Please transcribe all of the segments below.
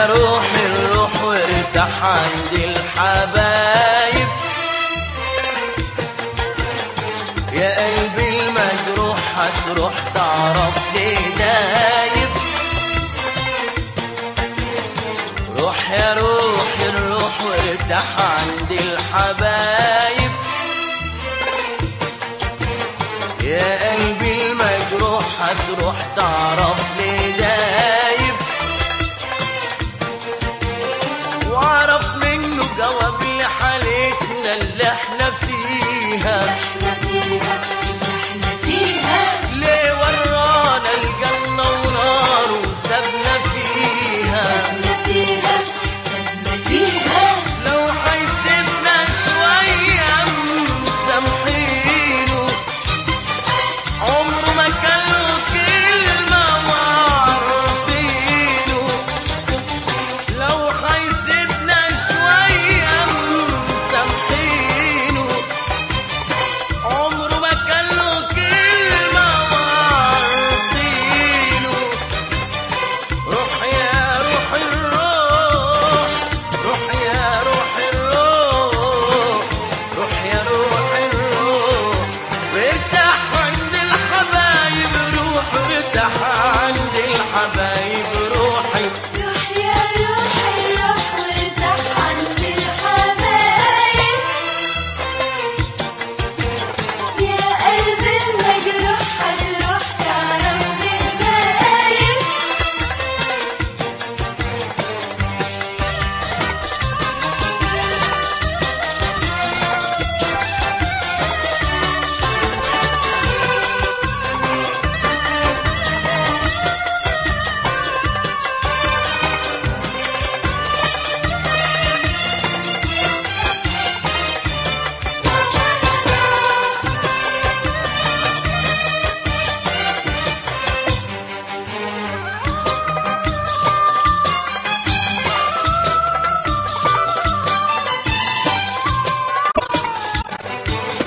روح الروح وارتاح عند الحبايب يا قلبي المجروح هتروح تعرف ليه دايب روح يا روح الروح وارتاح عند الحبايب يا قلبي المجروح هتروح تعرف ليه دايب واعرف منه جواب لحالتنا اللي احنا فيها احنا فيها احنا فيها ليه ورانا الجنة ونار وسابنا فيها سبنا فيها سبنا فيها لو هيسيبنا شوية مسامحينه عمره ما كان له كلمة وعارفينه لو هيسيبنا شوية مسامحينه عمره ما كان له كلمة وعارفينه روح يا روح الروح روح يا روح الروح روح يا روح الروح وارتاح عند الحبايب روح وارتاح عند الحبايب روحي روح يا روح الروح وارتاح عند الحبايب يا قلبي المجروح هتروح تعرف بالغايب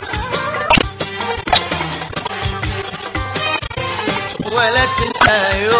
ولا تنسى يوم